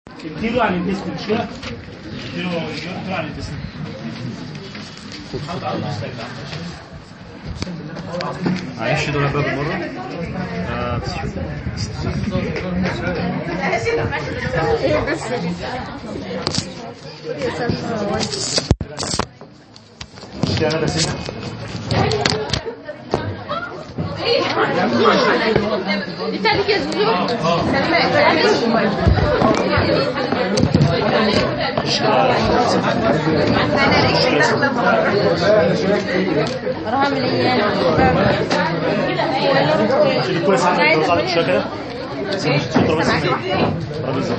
اديله عن التست مش كده؟ اديله اديله عن التست معلش دول باب مرة آه بس ايه بس يا سلمى مش انا بس بتاعتك يا زوزو اروح اعمل ايه انا شيل كويس عندك توزع لك شويه كده شيل ترابيزه ترابيزه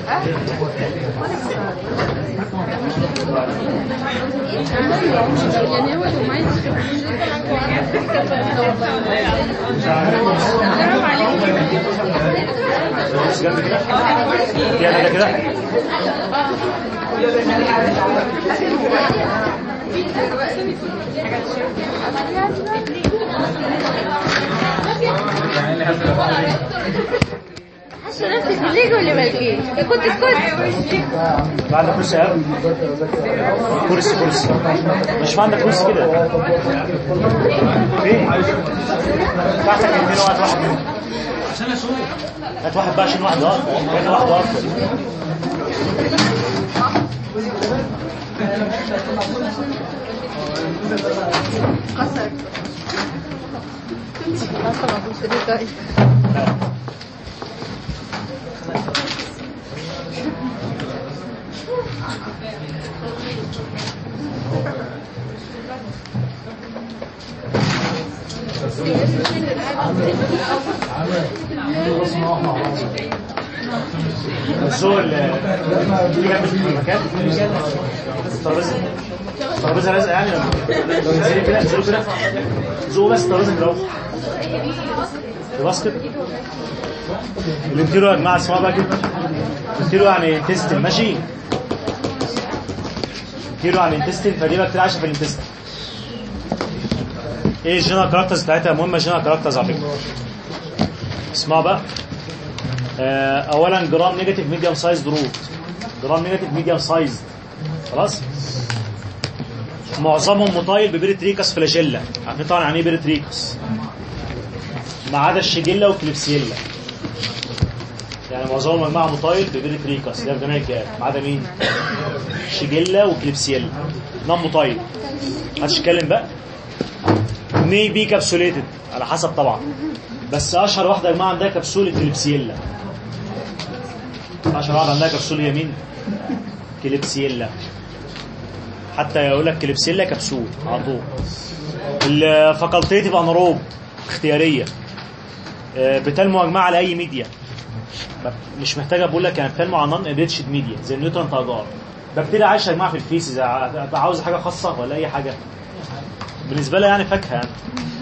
يعني هو لو معايا بص جنب كده فيها حاجه كده حاسه نفسك بتيجي ولا مالكيش كنت اسكت بعد كرسي يا ابني كرسي كرسي مش عندك كرسي كده فين تحتك الاثنين واحد واحد منهم هات واحد بقى عشان واحد واقف هات واحد واقف خلاص ما كنتش ليه طيب الزول اللي جنب المكان الترابيزه الترابيزه لازقه يعني لما لو انزلي كده انزلوا كده زقوا بس الترابيزه كده اهو الباسكت الانتيرو يا جماعه اسمها بقى كده الانتيرو يعني انتستين ماشي انتيرو يعني انتستين فدي بكتيريا عايشه في الانتستين ايه الجينال كاركترز بتاعتها مهمه الجينال كاركترز على فكره اسمها بقى آه، اولا جرام نيجاتيف ميديوم سايز روت جرام نيجاتيف ميديوم سايز خلاص معظمهم مطايل ببريتريكس فلاجيلا عارفين طبعا يعني ايه بريتريكس ما عدا الشيجيلا والكليبسيلا يعني معظمهم مجموعه مطايل ببريتريكس ده جميع الكائن ما عدا مين شيجيلا وكليبسيلا نون مطايل محدش يتكلم بقى مي بي كابسوليتد على حسب طبعا بس اشهر واحده يا جماعه عندها كبسوله كليبسيلا اشهر واحده عندها كبسوله هي مين كليبسيلا حتى يقول لك كليبسيلا كبسول على طول الفاكولتيتيف انروب اختياريه آه، بتنمو يا جماعه على اي ميديا مش محتاجه بقول لك يعني بتنمو على نون انريتشد ميديا زي النيوترون اجار بكتيريا عايشه يا جماعه في الفيسز ع- عاوز حاجه خاصه ولا اي حاجه بالنسبه لها يعني فاكهه يعني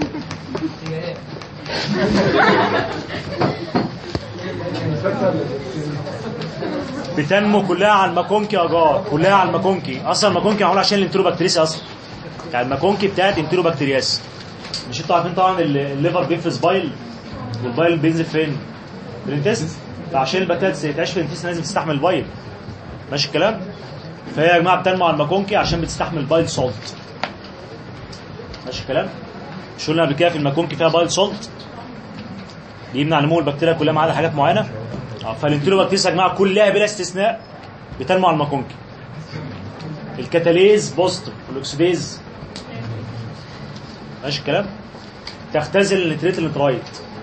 بتنمو كلها على الماكونكي اجار كلها على الماكونكي اصلا الماكونكي معمول عشان الانتروبكتريس اصلا يعني الماكونكي بتاعت انتروبكترياس مش انتوا عارفين طبعا ال- الليفر بيفرز بايل والبايل بينزل فين؟ في الانتست فعشان البكتيريا تعيش في الانتست لازم تستحمل البايل ماشي الكلام؟ فهي يا جماعه بتنمو على الماكونكي عشان بتستحمل بايل سولت ماشي الكلام؟ مش قلنا قبل كده في الماكونكي فيها بايل سولت بيمنع نمو البكتيريا كلها ما عدا حاجات معينه اه فالانتروبكتيريس يا جماعه كلها بلا استثناء بتنمو على الماكونكي الكتاليز بوزيتيف والاكسيديز ماشي الكلام تختزل النتريت النترايت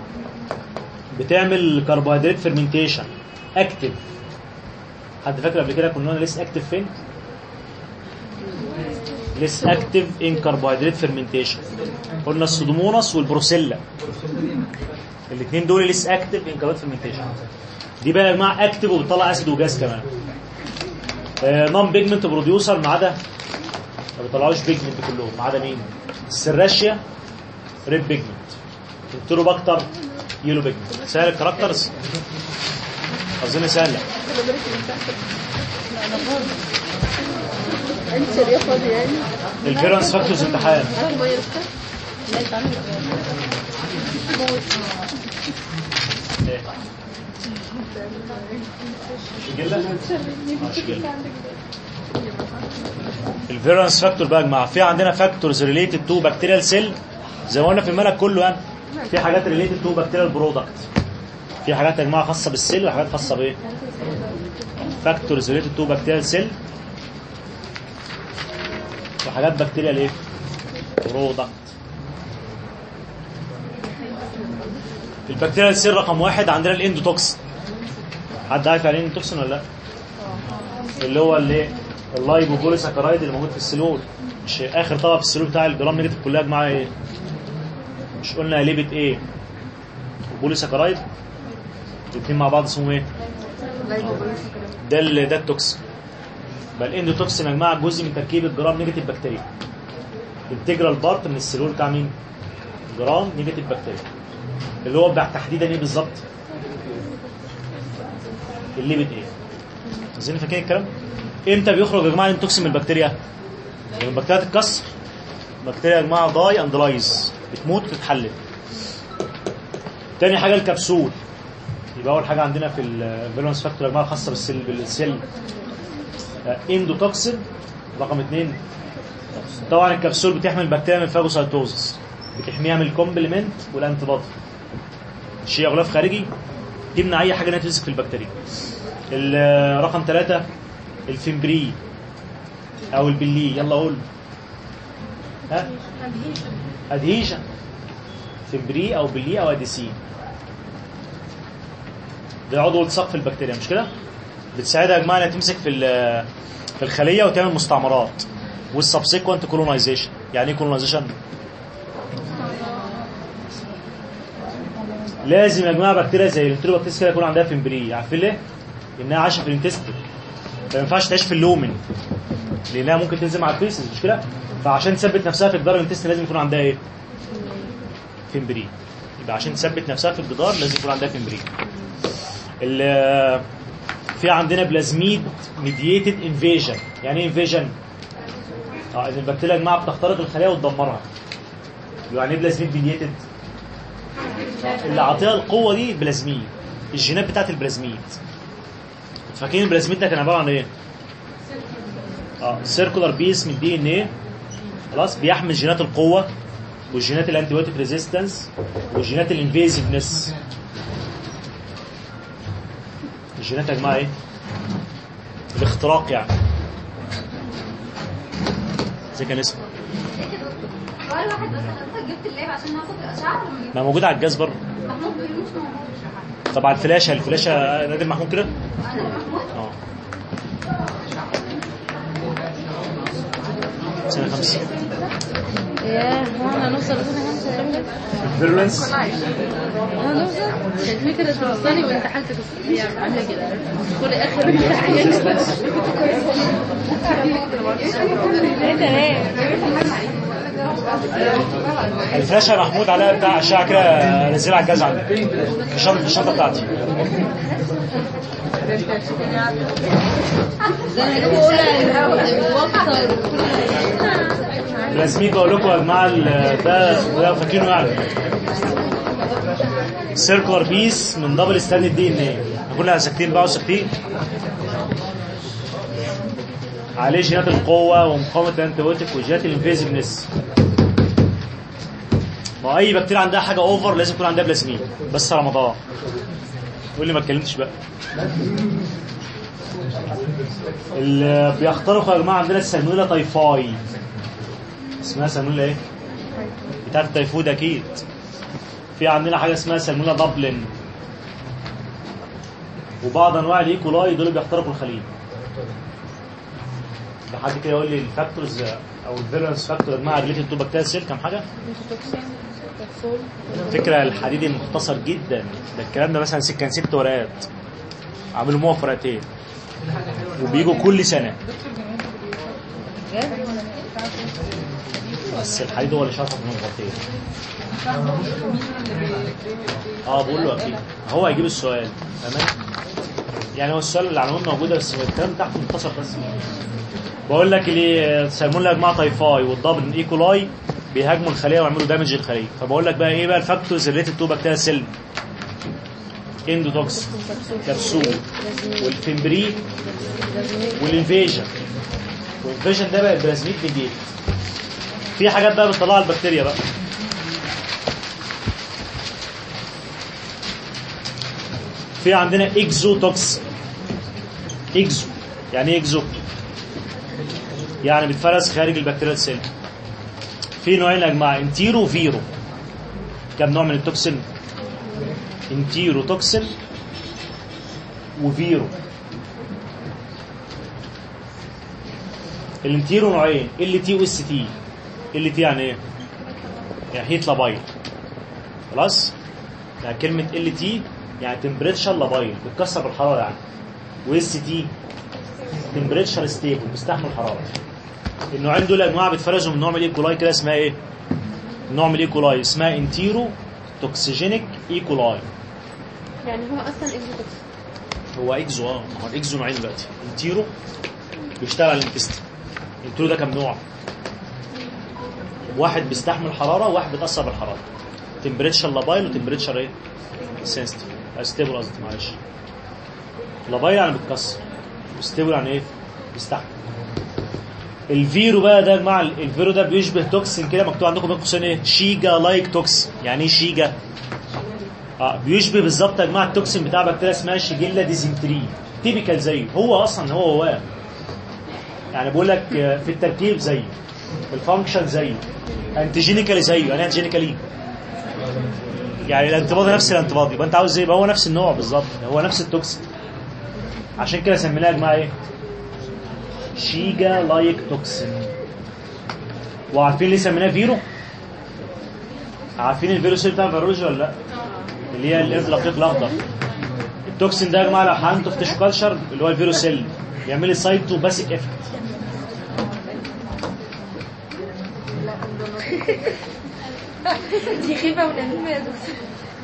بتعمل كربوهيدرات فيرمنتيشن اكتف حد فاكر قبل كده كنا قلنا لسه اكتف فين لسه اكتف ان كربوهيدرات فيرمنتيشن قلنا السودوموناس والبروسيلا الاثنين دول لسه اكتف ان كربوهيدرات فيرمنتيشن دي بقى يا جماعه اكتف وبتطلع اسيد وجاز كمان نون بيجمنت بروديوسر ما عدا ما بيطلعوش بيجمنت كلهم ما عدا مين السراشيا ريد بيجمنت التروباكتر يلو بيجمنت سهل الكاركترز اظن سهله انت يا فاضي يعني الفيرنس فاكتورز امتحان عارف ما يرفع لا يتعمل إيه. شجلة آه، شجلة الفيرنس فاكتور بقى يا جماعه في عندنا فاكتورز ريليتد تو بكتيريال سيل زي ما قلنا في المنهج كله يعني في حاجات ريليتد تو بكتيريال برودكت في حاجات يا جماعه خاصه بالسيل وحاجات خاصه بايه فاكتورز ريليتد تو بكتيريال سيل وحاجات بكتيريال ايه برودكت في البكتيريال سيل رقم واحد عندنا الاندوتوكسين حد عارف يعني ايه اندوتوكسين ولا لا؟ اللي هو اللي اللايبو بوليساكرايد اللي موجود في السلول مش اخر طبقه في السلول بتاع الجرام نيجاتيف كلها يا جماعه ايه مش قلنا ليبت ايه وبوليساكرايد الاثنين مع بعض اسمهم ايه ده ال- ده التوكسين بل الاندوتوكسين يا جماعه جزء من تركيب الجرام نيجاتيف بكتيريا انتجرال بارت من السلول بتاع مين جرام نيجاتيف بكتيريا اللي هو بتاع تحديدا ايه بالظبط الليبت ايه عايزين فاكرين الكلام امتى بيخرج يا جماعه التوكسين من البكتيريا لما البكتيريا تتكسر البكتيريا يا جماعه داي اند لايز بتموت وتتحلل تاني حاجه الكبسول يبقى اول حاجه عندنا في الفيلونس فاكتور يا جماعه الخاصه بالسيل بالسيل آه، اندوتوكسين رقم اثنين طبعا الكبسول بتحمي البكتيريا من الفاجوسايتوزس بتحميها من الكومبلمنت والانتي بودي شيء غلاف خارجي تمنع اي حاجه انها تمسك في البكتيريا ال- رقم ثلاثة الفيمبري او البلي يلا قول ها ادهيشن فيمبري او بلي او اديسين ده عضو التصاق في البكتيريا مش كده بتساعدها يا جماعه انها تمسك في ال- في الخليه وتعمل مستعمرات والسبسيكوانت كولونايزيشن يعني ايه كولونايزيشن لازم يا جماعه بكتيريا زي الانتروبكتيريا كده يكون عندها فيمبري عارفين ليه؟ لانها عايشه في الانتستين فما ينفعش تعيش في اللومن لانها ممكن تنزل على الفيسز مش كده؟ فعشان تثبت نفسها في جدار الانتستين لازم يكون عندها ايه؟ فيمبري يبقى عشان تثبت نفسها في الجدار لازم يكون عندها فيمبري ال- في عندنا بلازميد ميدييتد انفيجن يعني ايه انفيجن؟ اه ان البكتيريا يا جماعه بتخترق الخلايا وتدمرها يعني ايه بلازميد ميدييتد؟ اللي عطيها القوه دي بلازميد الجينات بتاعت البلازميد فاكرين البلازميد ده كان عباره عن ايه؟ اه سيركولار بيس من الدي ان ايه خلاص بيحمل جينات القوه والجينات الانتيبيوتيك ريزيستنس والجينات الانفيزيفنس الجينات يا جماعه ايه؟ الاختراق يعني زي كان اسمه سؤال واحد بس حضرتك جبت اللاب عشان ناخد الاشعه ولا ما جبتش؟ ما موجود على الجهاز بره محمود بيقول مش موجود طبعا الفلاشه الفلاشه نادر محمود كده انا محمود اه سنه خمسه ياه هو احنا هنوصل لسنة خمسة ولا إيه؟ فيرولنس هنوصل الفكرة توصلي وانت حالتك الصحية عاملة كده كل اخر امتحان تمام الفلاشه يا محمود عليها بتاع اشعه كده نزلها على الجهاز عندي في الشنطه في الشنطه بتاعتي زي ما بيقولوا الوقت لازمين بقول لكم يا جماعه ال- ده ده فاكرينه يعني سيركلر بيس من دبل ستاند دي ان ايه كلنا ساكتين بقى وساكتين عليه جينات القوه ومقاومه الانتيبيوتيك وجينات الانفيزيفنس ما اي بكتيريا عندها حاجه اوفر لازم يكون عندها بلازمين بس رمضان يقول لي ما اتكلمتش بقى اللي بيخترقوا يا جماعه عندنا السالمونيلا تايفاي اسمها سالمونيلا ايه؟ بتاعت التيفود اكيد في عندنا حاجه اسمها سالمونيلا دبلن وبعض انواع الايكولاي دول بيخترقوا الخليج ده حد كده يقول لي الفاكتورز او الفيرنس فاكتور يا جماعه ريليتد تو بكتيريا سيل كام حاجه؟ فكرة الحديدي مختصر جدا ده الكلام ده مثلا كان ست ورقات عاملوا موها في ورقتين وبيجوا كل سنة بس الحديد هو اللي شرحه من ورقتين اه بقول له اكيد هو هيجيب السؤال تمام يعني هو السؤال العناوين موجوده بس الكلام تحت مختصر بس بقول لك اللي سالمونيلا يا جماعه تايفاي والدبل ايكولاي بيهاجموا الخليه ويعملوا دامج للخليه فبقول لك بقى ايه بقى الفاكتورز ريليتد تو بكتيريا سيل اندوتوكس كبسول والفمبري والانفيجن والانفيجن ده بقى البلازميد ميديت في حاجات بقى بتطلعها البكتيريا بقى في عندنا اكزوتوكس اكزو يعني ايه اكزو يعني بتفرز خارج البكتيريا سيل في نوعين يا جماعه انتيرو وفيرو كم نوع من التوكسين انتيرو توكسين وفيرو الانتيرو نوعين ال تي واس تي ال تي يعني ايه يعني هيت لابايل خلاص يعني كلمه ال تي يعني تمبريتشر لابايل بتكسر بالحراره يعني واس تي تمبريتشر ستيبل بيستحمل الحراره النوعين دول انواع بيتفرزوا من نوع من الايكولاي كده اسمها ايه نوع من الايكولاي اسمها انتيرو توكسيجينيك ايكولاي يعني هو اصلا اكزوتوكس هو اكزو اه ما هو الاكزو نوعين دلوقتي انتيرو بيشتغل على الانتستين انتيرو ده كام نوع واحد بيستحمل حراره وواحد بيتاثر بالحراره تمبريتشر لابايل وتمبريتشر ايه سنسيتيف ستيبل قصدي معلش لابايل يعني بتكسر ستيبل يعني ايه بيستحمل الفيرو بقى ده يا جماعه الفيرو ده بيشبه توكسين كده مكتوب عندكم بين قوسين ايه شيجا لايك توكسين يعني ايه شيجا اه بيشبه بالظبط يا جماعه التوكسين بتاع بكتيريا اسمها شيجيلا ديزنتري تيبيكال زيه هو اصلا هو هو يعني بقول لك آه، في التركيب زيه في الفانكشن زيه انتيجينيكالي زيه يعني انتيجينيكالي يعني الانتباضي نفس الانتباضي يبقى انت عاوز ايه يبقى هو نفس النوع بالظبط هو نفس التوكسين عشان كده سميناها يا جماعه ايه شيجا لايك توكسين وعارفين ليه سميناه فيرو عارفين الفيروس بتاع الفيرولوجي ولا لا اللي هي القرد الدقيق الاخضر التوكسين ده يا جماعه لو حقنته في تيشو كلشر اللي هو الفيروسيل بيعمل لي سايتو باسيك افكت دي خيبة ونميمة يا دكتور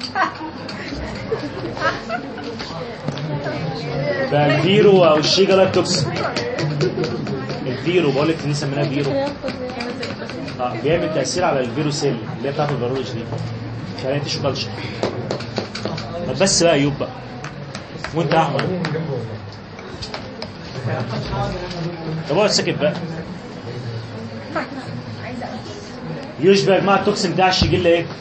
بقى الفيرو او الشيجا لايك توكسين الفيرو بقول لك ليه سميناه فيرو اه بيعمل تاثير على الفيروسيل اللي هي بتاعت الفيرولوجي دي خلينا تيشو كلشر طب بس بقى ايوب بقى وانت يا احمد طب اقعد ساكت بقى يشبه يا جماعه التوكسين بتاع الشجله ايه؟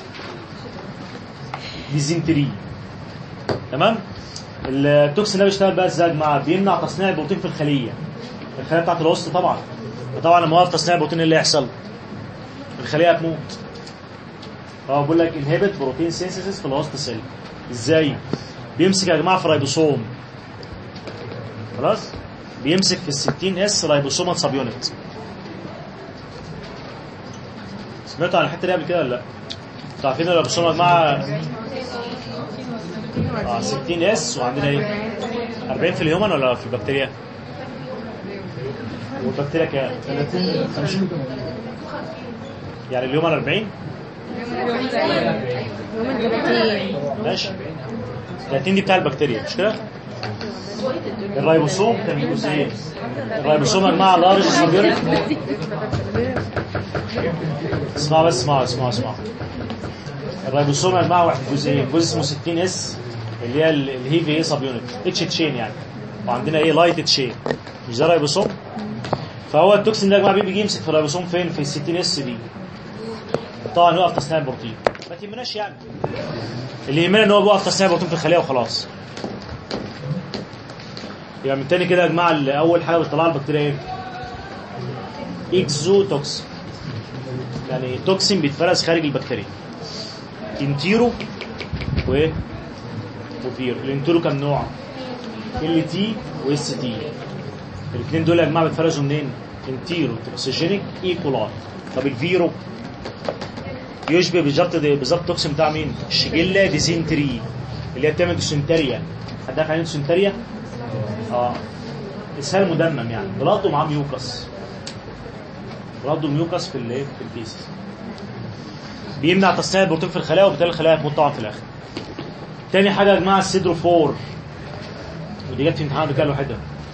ديزنتري تمام؟ التوكسين ده بيشتغل بقى ازاي يا جماعه؟ بيمنع تصنيع البروتين في الخليه الخليه بتاعت الوسط طبعا وطبعا لما وقف تصنيع البروتين إيه اللي هيحصل؟ الخليه هتموت اه بقول لك انهبت بروتين سينثيسيس في الوسط سيل ازاي؟ بيمسك يا جماعه في رايبوسوم خلاص؟ بيمسك في ال 60 اس رايبوسومات سب يونت سمعتوا عن الحته دي قبل كده ولا لا؟ انتوا عارفين الرايبوسوم يا جماعه اه 60 اس وعندنا ايه؟ 40 في الهيومن ولا في البكتيريا؟ والبكتيريا كام؟ 30 50 يعني الهيومن 40 يوم الثلاثين ماشي 30 دي بتاع البكتيريا مش كده؟ الرايبوسوم كان جزئين الرايبوسوم يا جماعه لارج سبيرت اسمعوا بس اسمعوا اسمعوا اسمعوا الرايبوسوم يا جماعه واحد جزئين جزء اسمه 60 اس اللي هي ال- الهيفي ايه سب يونت اتش تشين يعني وعندنا ايه لايت تشين مش ده رايبوسوم فهو التوكسين ده يا جماعه بيجي يمسك في الرايبوسوم فين في ال 60 اس دي طبعا يوقف تصنيع البروتين ما تهمناش يعني اللي يهمنا ان هو بيوقف تصنيع البروتين في الخليه وخلاص يبقى من تاني كده يا جماعه ال- اول حاجه بتطلعها البكتيريا ايه؟ اكزوتوكسين يعني توكسين بيتفرز خارج البكتيريا انتيرو وايه؟ وفيرو الانتيرو كام نوع؟ ال تي واس تي الاثنين دول يا جماعه بيتفرزوا منين؟ انتيرو توكسيجينيك ايكولاي طب الفيرو يشبه بالظبط بالظبط التوكسين بتاع مين؟ الشجله ديزنتري اللي هي بتعمل ديسنتريا حد عارف يعني إيه ديسنتريا؟ اه اسهال مدمم يعني بلاد ومعاه ميوكس بلاد وميوكس في الايه في الفيسس بيمنع تصنيع البروتين في الخلايا وبالتالي الخلايا هتموت طبعا في الاخر تاني حاجه يا جماعه السيدروفور ودي جت في امتحان قبل كده لوحدها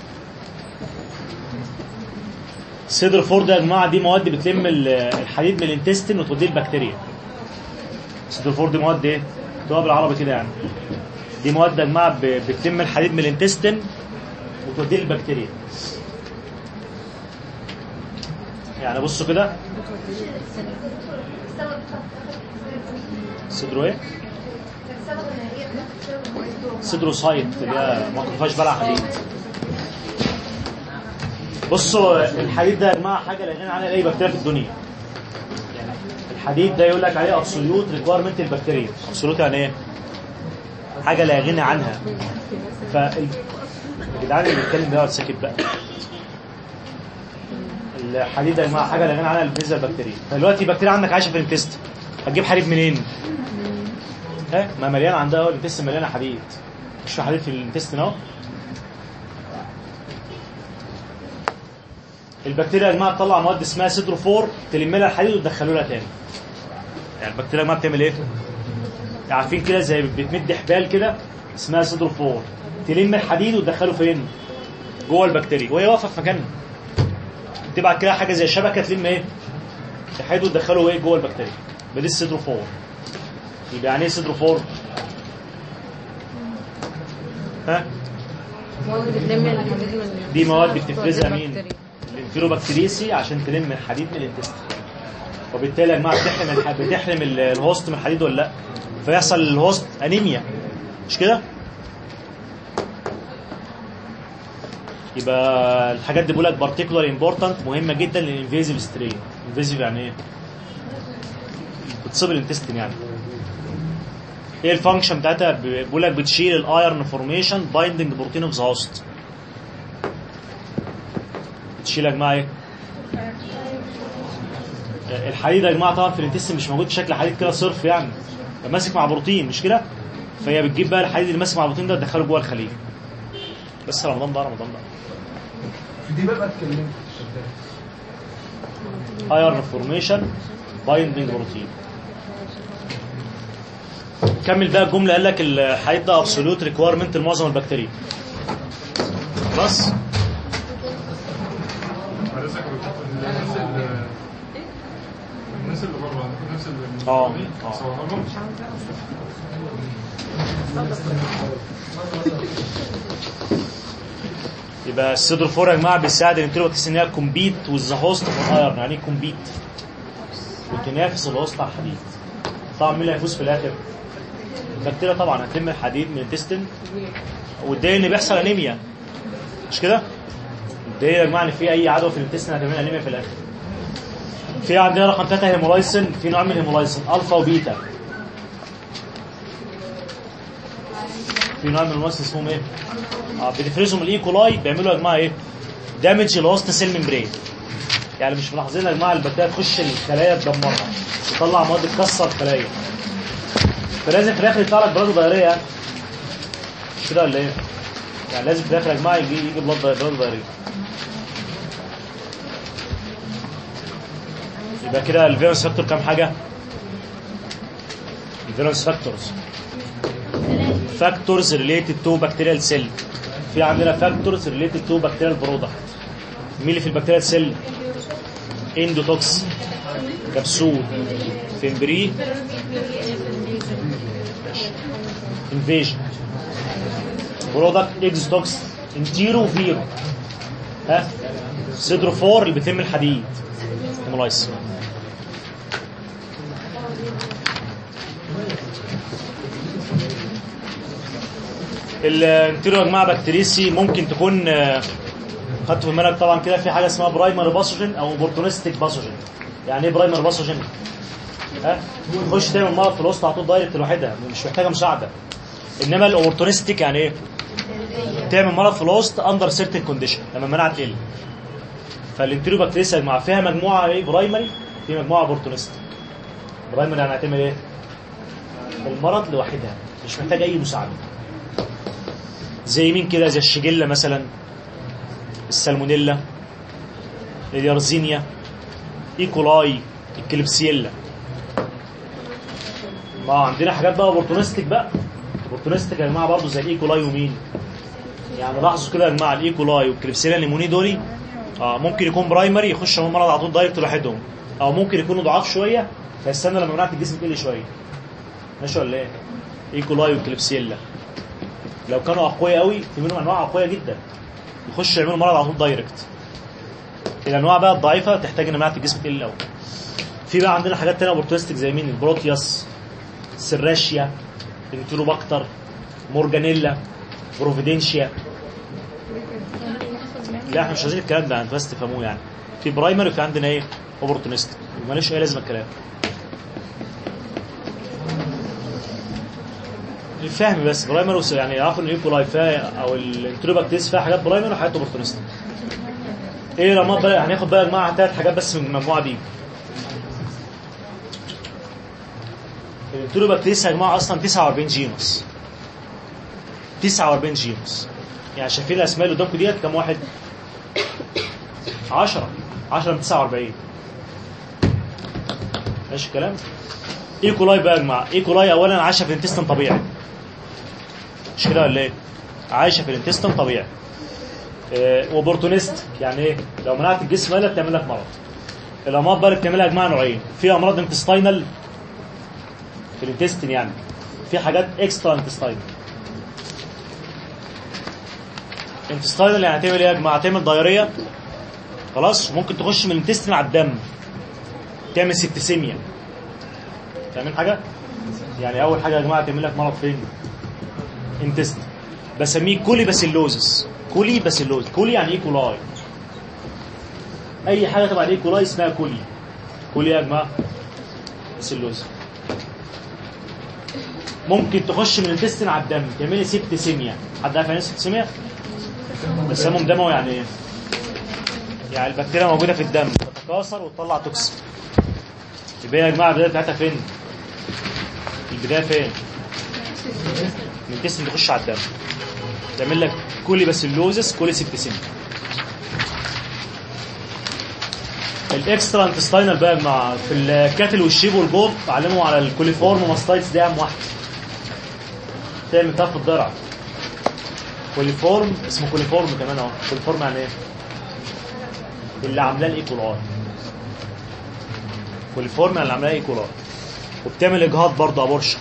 السيدروفور ده يا جماعه دي مواد بتلم ال- الحديد من الانتستين وتوديه البكتيريا السيدروفور دي مواد ايه؟ تبقى بالعربي كده يعني دي مواد يا جماعه ب- بتلم الحديد من الانتستين وتوديه للبكتيريا يعني بصوا كده صدره ايه؟ صدره سايت اللي هي ما فيهاش بلع حديد بصوا الحديد ده يا جماعه حاجه لا غنى عنها لاي بكتيريا في الدنيا يعني الحديد ده يقول لك عليه ابسوليوت ريكويرمنت البكتيريا ابسوليوت يعني ايه؟ حاجه لا غنى عنها ف يا جدعان اللي بيتكلم ده يقعد ساكت بقى الحديد يا جماعه حاجه لا غنى عنها بالنسبه للبكتيريا فدلوقتي بكتيريا عندك عايشه في الانتست هتجيب حديد منين؟ ها ما مليان عندها اهو الانتست مليانه حديد مش في حديد في الانتست اهو البكتيريا يا جماعه تطلع مواد اسمها سيدروفور تلم لها الحديد وتدخله لها تاني يعني البكتيريا يا جماعه بتعمل ايه؟ عارفين كده زي بتمد حبال كده اسمها سيدروفور تلم الحديد وتدخله فين؟ جوه البكتيريا وهي واقفه في مكانها تبعت كده حاجه زي شبكه تلم ايه؟ الحديد وتدخله ايه جوه البكتيريا بدي السيدروفور يبقى يعني ايه سيدروفور؟ ها؟ مواد بتلم الحديد من دي مواد بتفرزها مين؟ بكتيريا. الانفيروبكتيريسي عشان تلم الحديد من الانتستين وبالتالي يا جماعه بتحرم الح... بتحرم ال- الهوست من الحديد ولا لا؟ فيحصل للهوست انيميا مش كده؟ يبقى الحاجات دي بقول لك بارتيكولار امبورتنت مهمه جدا للانفيزيف سترين انفيزيف يعني ايه؟ بتصيب الانتستين يعني ايه الفانكشن بتاعتها ب- بيقول لك بتشيل الايرن فورميشن بايندنج بروتين اوف ذا هوست بتشيل يا جماعه ايه؟ الحديد يا جماعه طبعا في الانتستين مش موجود بشكل حديد كده صرف يعني ده ماسك مع بروتين مش كده؟ فهي بتجيب بقى الحديد اللي ماسك مع البروتين ده تدخله جوه الخليه بس رمضان بقى رمضان بقى دي بقى اتكلمت ايرن فورميشن بايندنج بروتين كمل بقى الجمله قال لك الحديد ده ابسولوت ريكويرمنت لمعظم البكتيريا خلاص حضرتك الناس اللي الناس اللي بره عندكم الناس اللي اه اه صورها لهم يبقى السيدر فور يا جماعه بيساعد الانتروبكتس ان هي كومبيت وذ هوست فور ايرن يعني ايه كومبيت وتنافس الهوست على الحديد طبعا مين اللي هيفوز في الاخر؟ البكتيريا طبعا هتلم الحديد من الانتستين والدليل ان بيحصل انيميا مش كده؟ الدليل يا جماعه ان في اي عدوى في الانتستين هتعمل انيميا في الاخر في عندنا رقم ثلاثة هيمولايسين في نوع من الهيمولايسين الفا وبيتا في نوع من الهيمولايسين اسمهم ايه؟ اه بتفرزهم الايكولاي بيعملوا يا جماعه ايه؟ دامج الوسط سيل ممبرين يعني مش ملاحظين يا جماعه البكتيريا تخش الخلايا تدمرها تطلع مواد تكسر الخلايا فلازم في الاخر يطلع لك بلاد ضريريه يعني مش كده ولا ايه؟ يعني لازم في الاخر يا جماعه يجي يجي بلاد بلاد ضريريه يبقى كده الفيروس فاكتور كام حاجه؟ الفيروس فاكتورز فاكتورز ريليتد تو بكتيريال سيل في عندنا فاكتورز ريليتد تو بكتيريال برودكت مين اللي في البكتيريال سيل اندوتوكس كبسول فيمبري انفيجن برودكت اكزوتوكس انتيرو فيرو ها سيدروفور اللي بتلم الحديد هيمولايس الانتيرو يا جماعه بكتيريسي ممكن تكون آه، خدتوا في بالك طبعا كده في حاجه اسمها برايمر باثوجين او اوبورتونستيك باثوجين يعني ايه برايمر باثوجين ها تخش تعمل مرض في الوسط على طول دايركت لوحدها مش محتاجه مساعده انما الاوبورتونستيك يعني ايه تعمل مرض في الوسط اندر سيرتن كونديشن لما المناعه تقل فالانتيرو بكتيريسي يا جماعه فيها مجموعه ايه برايمري في مجموعه اوبورتونستيك برايمري يعني هتعمل ايه المرض لوحدها مش محتاج اي مساعده زي مين كده زي الشجلة مثلا السالمونيلا اليارزينيا ايكولاي الكليبسيلا ما عندنا حاجات بقى اوبورتونستيك بقى اوبورتونستيك يا جماعه برضه زي الايكولاي ومين يعني لاحظوا كده يا جماعه الايكولاي والكليبسيلا الليموني دولي اه ممكن يكون برايمري يخش من المرض على طول دايركت لوحدهم او ممكن يكونوا ضعاف شويه فيستنى لما مناعه الجسم تقل شويه ماشي ولا ايه؟ ايكولاي والكليبسيلا لو كانوا اقوياء قوي في منهم انواع اقوياء جدا يخشوا يعملوا مرض على طول دايركت الانواع بقى الضعيفه تحتاج ان مناعه الجسم تقل قوي في بقى عندنا حاجات تانية اوبورتونستيك زي مين البروتياس سراشيا انتروباكتر مورجانيلا بروفيدنشيا لا احنا مش عايزين الكلام ده انتوا بس تفهموه يعني في برايمري وفي عندنا ايه اوبورتونستيك مالوش اي لازمه الكلام الفهم بس برايمري وس- يعني يعرفوا ان الايكولاي فيها او الانتروباكتيس فيها حاجات برايمري وحاجات اوبورتونستيك ايه لما بقى هناخد بقى يا جماعه ثلاث حاجات بس من المجموعه دي الانتروباكتيس يا جماعه اصلا 49 جينوس 49 جينوس يعني شايفين الاسماء اللي قدامكم ديت كام واحد 10 10 من 49 ماشي الكلام ايكولاي بقى يا جماعه ايكولاي اولا عايشه في الانتستين طبيعي مش كده ولا ايه عايشه في الانتستين طبيعي إيه اوبورتونيست يعني ايه لو منعت الجسم قلت بتعمل لك مرض الامراض بقى اللي بتعملها يا جماعه نوعين في امراض انتستينال في الانتستين يعني في حاجات اكسترا انتستينال انتستينال يعني هتعمل ايه يا جماعه هتعمل دايريه خلاص ممكن تخش من الانتستين على الدم تعمل سبتسيميا تعمل حاجه يعني اول حاجه يا جماعه تعمل لك مرض فين انتست بسميه كولي باسيلوزس كولي باسيلوز كولي يعني ايه كولاي اي حاجه تبع الايكولاي اسمها كولي كولي يا جماعه باسيلوز ممكن تخش من الانتستين على الدم تعملي سبتسيميا حد عارف يعني ايه سبتسيميا تسمم دموي يعني ايه يعني البكتيريا موجوده في الدم تتكاثر وتطلع توكسين يبقى يا جماعه البدايه بتاعتها فين البدايه فين من الجسم تخش على الدم تعمل لك كولي باسيلوزس كولي سيبتسيميا الاكسترا انتستينال بقى يا جماعه في الكاتل والشيب والبوب علموا على الكوليفورم ماستايتس دي اهم واحده تعمل تاف الضرع كوليفورم اسمه كوليفورم كمان اهو كوليفورم يعني ايه اللي عاملاه الايكولاي كوليفورم يعني اللي عاملاه ايكولاي وبتعمل اجهاض برضه ابورشن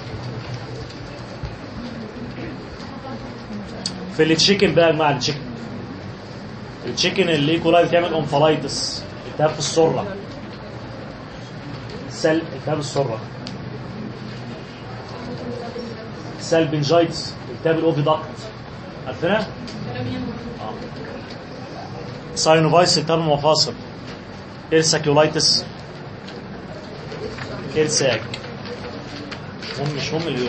في التشيكن بقى يا جماعه التشيكن التشيكن الايكولاي بتعمل اونفلايتس التهاب في السره سل التهاب السره سالبنجايتس التهاب الاوفيداكت عارفينها؟ اه ساينوفايس التهاب المفاصل إرساكيولايتس إرساك هم مش هم اليوم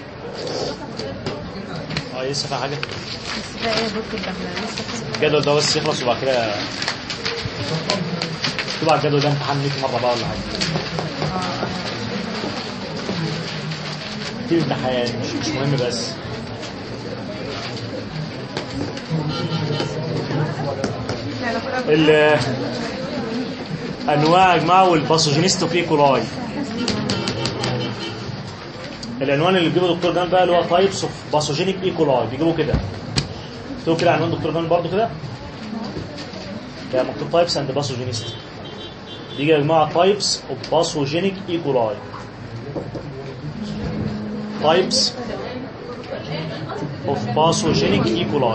اه لسه في حاجة بس ده ايه يا دكتور ده احنا لسه الجدول ده بس يخلص وبعد كده تبقى الجدول ده امتحان 100 مرة بقى ولا حاجة في امتحان مش, مش مهم بس ال انواع يا جماعه والباثوجينيست اوف ايكولاي العنوان اللي بيجيبه دكتور جان بقى اللي هو تايبس اوف باثوجينيك ايكولاي بيجيبوا كده مكتوب كده عنوان دكتور جان برضو كده ده مكتوب تايبس اند باثوجينيست بيجي يا جماعه تايبس اوف باثوجينيك ايكولاي تايبس اوف باثوجينيك ايكولاي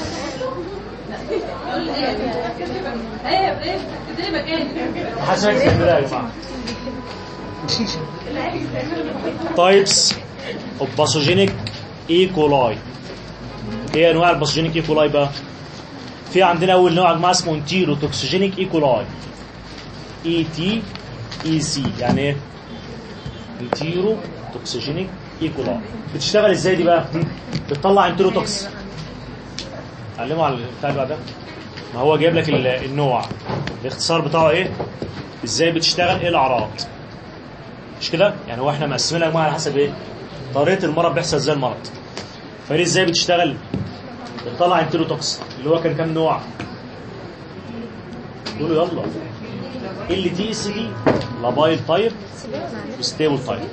ايه ايه اديني مكاني حسب الكلام يا جماعه تايبس اوف باثوجينيك ايكولاي ايه انواع الباثوجينيك ايكولاي بقى في عندنا اول نوع يا جماعه اسمه انتيرو توكسيجينيك ايكولاي اي تي اي سي يعني ايه انتيرو توكسيجينيك ايكولاي بتشتغل ازاي دي بقى هم؟ بتطلع انتيرو توكس علموا على البتاع اللي بعدها ما هو جايب لك ال- النوع الاختصار بتاعه ايه ازاي بتشتغل ايه الاعراض مش كده يعني هو احنا مقسمينها يا جماعه على حسب ايه طريقه المرض بيحصل ازاي المرض فدي ازاي بتشتغل بتطلع انتيروتوكس اللي هو كان كام نوع قولوا يلا ال تي اس دي لابايل تايب وستيبل تايب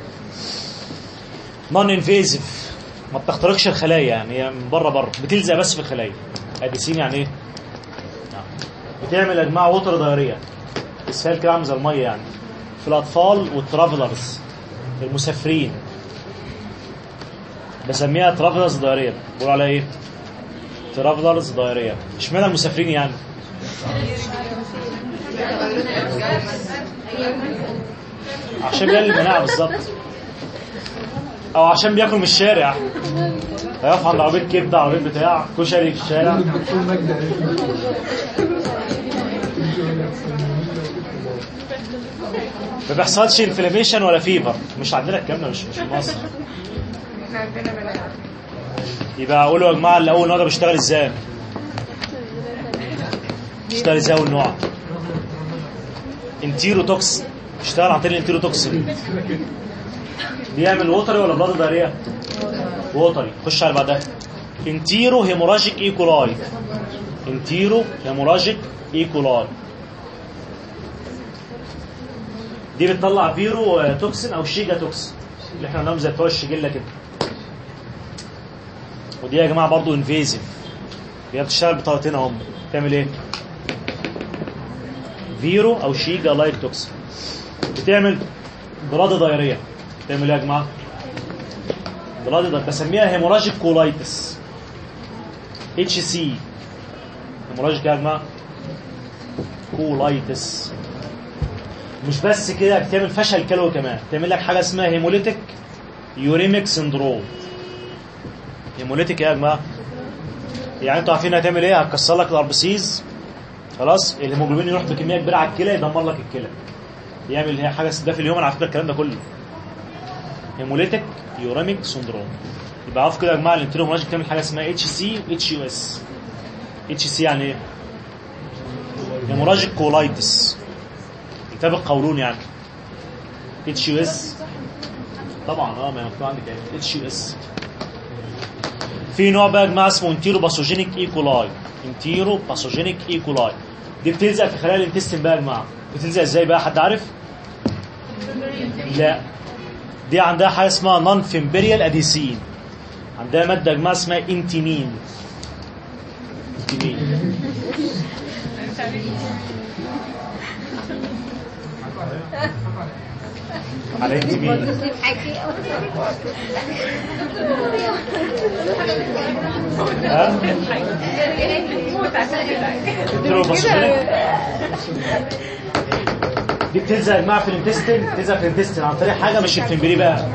نون انفيزيف ما بتخترقش الخلايا يعني هي من بره بره بتلزق بس في الخلايا اديسين يعني ايه نعم. بتعمل يا جماعه ووتر دايريه اسفال كده عامل زي الميه يعني في الاطفال والترافلرز المسافرين بسميها ترافلرز دايريه بقول عليها ايه ترافلرز دايريه اشمعنى المسافرين يعني عشان بيقلل المناعه بالظبط او عشان بياكل من الشارع هيقف عند عربيه كبده عربيه بتاع كشري في الشارع دكتور مجدي ما بيحصلش انفلاميشن ولا فيفر مش عندنا الكلام ده مش مش في مصر احنا عندنا مناعة يبقى اقولوا يا جماعه الاول نوع ده بيشتغل ازاي بيشتغل ازاي اول نوع انتيروتوكسين بيشتغل عن طريق الانتيروتوكسين بيعمل ووتري ولا بلاد داريه ووتري خش على بعدها انتيرو هيموراجيك ايكولاي انتيرو هيموراجيك ايكولاي دي بتطلع فيرو آه، توكسين او شيجا توكسين اللي احنا قلناهم زي بتوع الشجله كده ودي يا جماعه برضو انفيزيف هي بتشتغل بطريقتين اهم بتعمل ايه فيرو او شيجا لايك توكسين بتعمل بلاد دايريه بتعمل ايه يا جماعه بلاد دايريه بسميها هيموراجيك كولايتس اتش سي هيموراجيك يا جماعه كولايتس مش بس كده بتعمل فشل كلوي كمان بتعمل لك حاجه اسمها هيموليتيك يوريميك سندروم هيموليتيك ايه يا جماعه يعني انتوا عارفين هتعمل ايه هتكسر لك الاربسيز خلاص الهيموجلوبين يروح بكميه كبيره على الكلى يدمر لك الكلى يعمل هي حاجه ده في اليوم على فكره الكلام ده كله هيموليتيك يوريميك سندروم يبقى عارف كده يا جماعه الانتيرو ماجيك بتعمل حاجه اسمها اتش سي واتش يو اس اتش سي يعني ايه هيموراجيك كولايتس كتاب القولون يعني اتش يو اس طبعا اه ما مكتوب عندك ايه اتش يو اس في نوع بقى يا جماعه اسمه انتيرو باثوجينيك ايكولاي انتيرو باثوجينيك ايكولاي دي بتلزق في خلايا الانتستين بقى يا جماعه بتلزق ازاي بقى حد عارف لا دي عندها حاجه اسمها نون فيمبريال اديسين عندها ماده يا جماعه اسمها انتيمين انتيمين على انتيمين ها انتيرو باثوجينيك دي بتلزق يا جماعه في الانتستين بتلزق في الانتستين عن طريق حاجه مش الفمبري بقى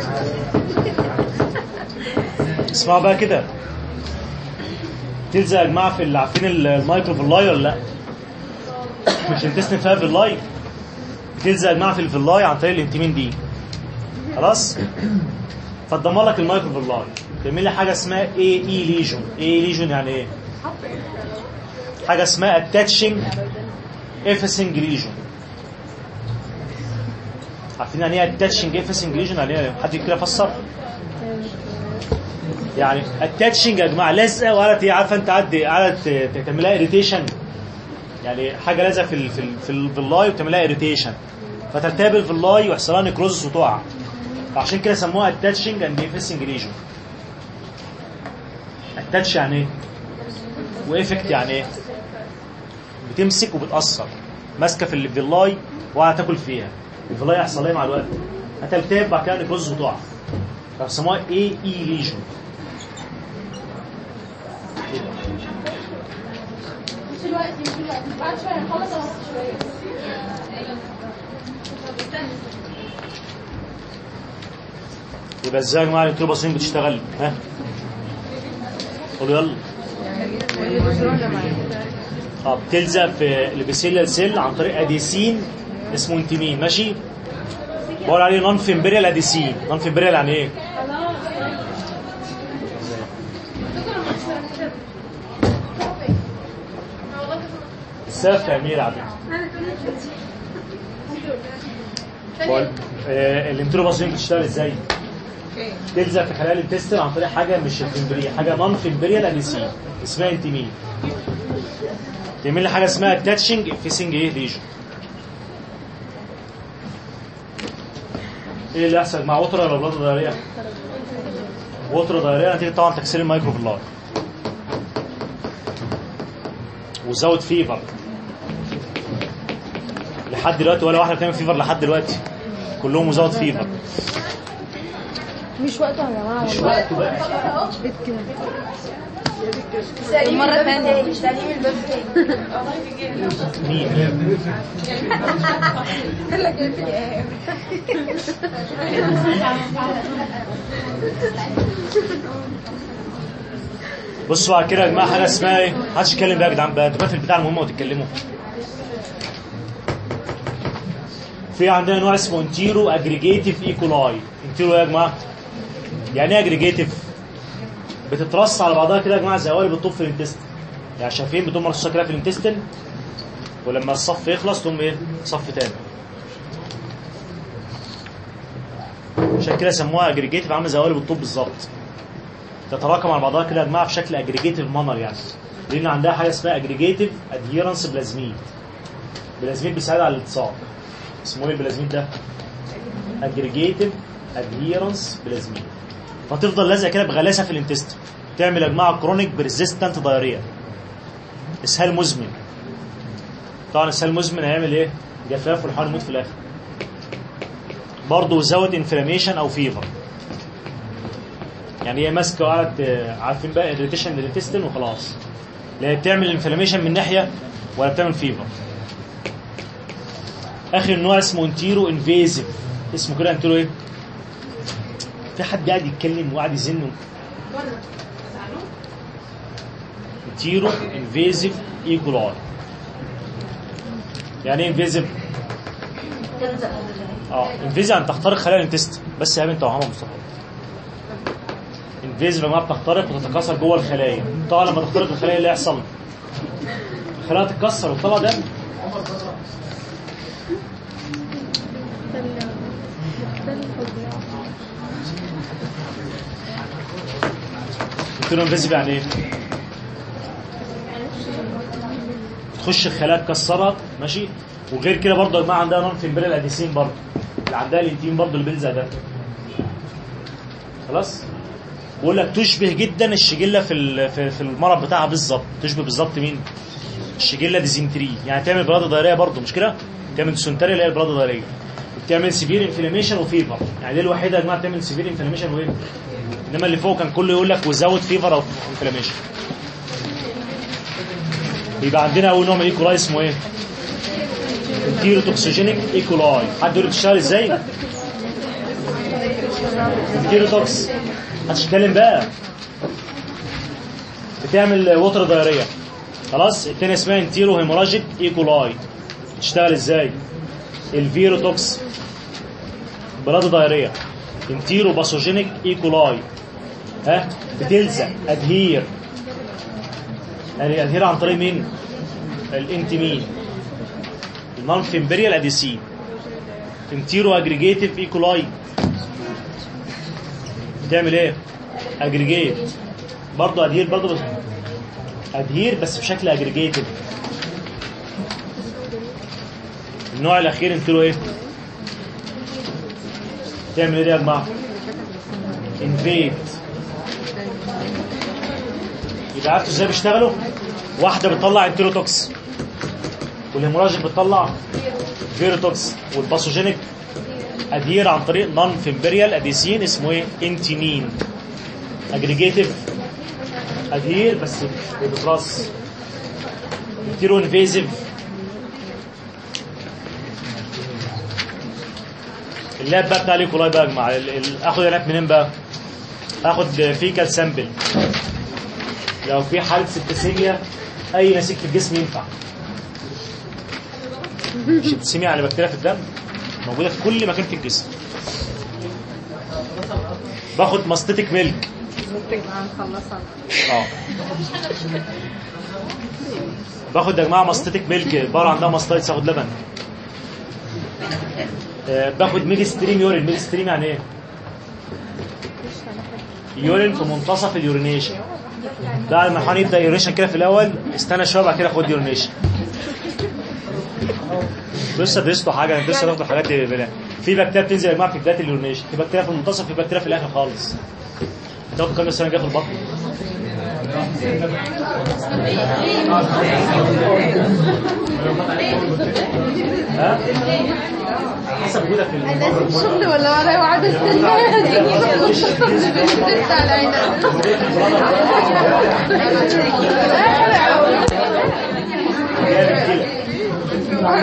اسمعوا بقى كده تلزق يا جماعه في اللي عارفين ال- المايكرو فيلاي ولا لا مش الانتستين فيها فيلاي بتلزق يا جماعه في الفيلاي عن طريق الانتمين دي خلاص فتدمر لك المايكرو فيلاي تعمل لي حاجه اسمها اي اي ليجون اي ليجون يعني ايه حاجه اسمها اتاتشنج افسنج ليجون عارفين يعني ايه اتاتشنج افسنج ليجون يعني ايه حد كده فسر يعني اتاتشنج يا جماعه لازقه وقعدت ايه عارفه انت قعدت قعدت تعمل لها اريتيشن يعني حاجه لازقه في ال في ال في, ال في اللاي وبتعمل لها اريتيشن فترتبل في اللاي ويحصل لها نيكروزس وتقع فعشان كده سموها اتاتشنج اند افسنج ليجون اتاتش يعني ايه وافكت يعني ايه بتمسك وبتاثر ماسكه في الفيلاي وقاعده تاكل فيها الفيلاي يحصل ايه مع الوقت هتلتهب بعد كده نيكروزس وتقع فسموها اي اي ليجون مش دلوقتي مش دلوقتي بعد شويه نخلص بس شويه يبقى ازاي يا جماعه الانتروباسين بتشتغل ها قولوا يلا اه بتلزق في البسيليال سيل عن طريق اديسين اسمه انتمين ماشي بقول عليه نون فيمبريال اديسين نون فيمبريال يعني ايه السبب في امير عبد بقول آه الانتروباسين بتشتغل ازاي تلزق في خلايا الانتستين عن طريق حاجه مش الفيمبريال حاجه نون فيمبريال اديسين اسمها انتمين تعمل لي حاجه اسمها تاتشنج فيسنج ايه ليجن ايه اللي يحصل مع وتر ولا بلاد ضريريه وتر ضريريه نتيجه طبعا تكسير المايكرو في اللار وزود فيفر لحد دلوقتي ولا واحده بتعمل فيفر لحد دلوقتي كلهم مزود فيفر مش وقته يا جماعه مش والله وقته بقى بيت كده سليم مرة الباب تانية. تاني، سليم الباب تاني مين قال لك ايه في ايه بصوا على كده يا جماعه حاجه اسمها ايه؟ محدش يتكلم بقى يا جدعان بقى انتوا بقى في البتاع المهم وتتكلموا في عندنا نوع اسمه انتيرو اجريجيتيف ايكولاي انتيرو ايه يا جماعه؟ يعني ايه اجريجيتيف؟ بتترص على بعضها كده يا جماعه زي قوالب الطوب في الانتستين يعني شايفين بتقوم مرصوصه كده في الانتستين ولما الصف يخلص تقوم ايه؟ صف تاني عشان كده سموها اجريجيتيف عامله زي قوالب الطوب بالظبط تتراكم على بعضها كده يا جماعه بشكل اجريجيتيف مانر يعني لان عندها حاجه اسمها اجريجيتيف ادهيرنس بلازميد بلازميد بيساعد على الالتصاق اسمه ايه البلازميد ده؟ اجريجيتيف ادهيرنس بلازميد فتفضل لازقه كده بغلاسه في الانتست تعمل يا جماعه كرونيك بريزيستنت دايريا اسهال مزمن طبعا اسهال مزمن هيعمل ايه؟ جفاف والحيوان يموت في الاخر برضه زود انفلاميشن او فيفر يعني هي ماسكه وقعدت آه، عارفين بقى اريتيشن للانتستين وخلاص لا هي بتعمل انفلاميشن من ناحيه ولا بتعمل فيفر اخر نوع اسمه انتيرو انفيزيف اسمه كده انتيرو ايه في حد قاعد يتكلم وقاعد يزن انتيرو انفيزيف ايكولاي يعني ايه انفيزيف اه انفيزيف يعني تخترق خلايا الانتست بس يا بنت وهمها مصطفى انفيزيف لما بتخترق وتتكاثر جوه الخلايا طبعا لما تخترق الخلايا اللي يحصل الخلايا تتكسر وتطلع دم قلت له انفيزيف يعني ايه؟ تخش الخلايا تكسرها ماشي وغير كده برضه يا جماعه عندها نون فيمبريال اديسين برضه اللي عندها الانتيم برضه اللي بيلزق ده خلاص بقول لك تشبه جدا الشجله في ال- في في المرض بتاعها بالظبط تشبه بالظبط مين الشجله ديزنتري يعني تعمل بلاده ضريريه برضه مش كده تعمل ديسنتري اللي هي البلاده ضريريه وبتعمل سيفير انفلاميشن وفيفر يعني دي الوحيده يا جماعه بتعمل سيفير انفلاميشن وايه انما اللي فوق كان كله يقول لك وزود فيفر او انفلاميشن يبقى عندنا اول نوع من الايكولاي اسمه ايه انتيروتوكسيجينيك ايكولاي حد يقول لي بتشتغل ازاي انتيروتوكس هتتكلم بقى بتعمل وتر دايريه خلاص التانية اسمها انتيرو هيموراجيك ايكولاي تشتغل ازاي الفيروتوكس بلاد دايريه انتيرو باثوجينيك ايكولاي ها بتلزق ادهير يعني ادهير عن طريق مين الانتمين النون فيمبريال اديسين انتيرو اجريجيتيف ايكولاي بتعمل ايه اجريجيت برضه ادهير برضه بس ادهير بس بشكل اجريجيتيف النوع الاخير انتوا ايه تعمل ايه دي يا جماعه انفيت يبقى عرفتوا ازاي بيشتغلوا واحده بتطلع انتيروتوكس والهيموراجيك بتطلع فيروتوكس والباثوجينيك ادير عن طريق نون فيمبريال اديسين اسمه ايه انتينين اجريجيتيف ادير بس بيترص انتيرو انفيزيف اللاب بقى بتاع الايكولاي بقى يا جماعه ال- ال- اخد اللاب منين بقى؟ اخد فيكال سامبل لو في حاله سبتسيميا اي نسيج في الجسم ينفع سبتسيميا يعني بكتيريا في الدم موجوده في كل مكان في الجسم باخد ماستيتك ميلك هنخلصها اه باخد يا جماعه ماستيتك ميلك بره عندها ماستايتس اخد لبن آه، باخد ميدي ستريم يورين ميدي ستريم يعني ايه يورين في منتصف اليورينيشن بعد ما الحيوان يبدا يورينيشن كده في الاول استنى شويه بعد كده خد يورينيشن لسه درستوا حاجه انتوا لسه تاخدوا حاجات بلا. في بكتيريا بتنزل يا جماعه في بدايه اليورينيشن في بكتيريا في المنتصف في بكتيريا في الاخر خالص تاخد كام سنه جايه في البطن ها حسب وجودك في انا المرة اسف الشغل ولا ورايا وقاعد استناها لسه على جامد كده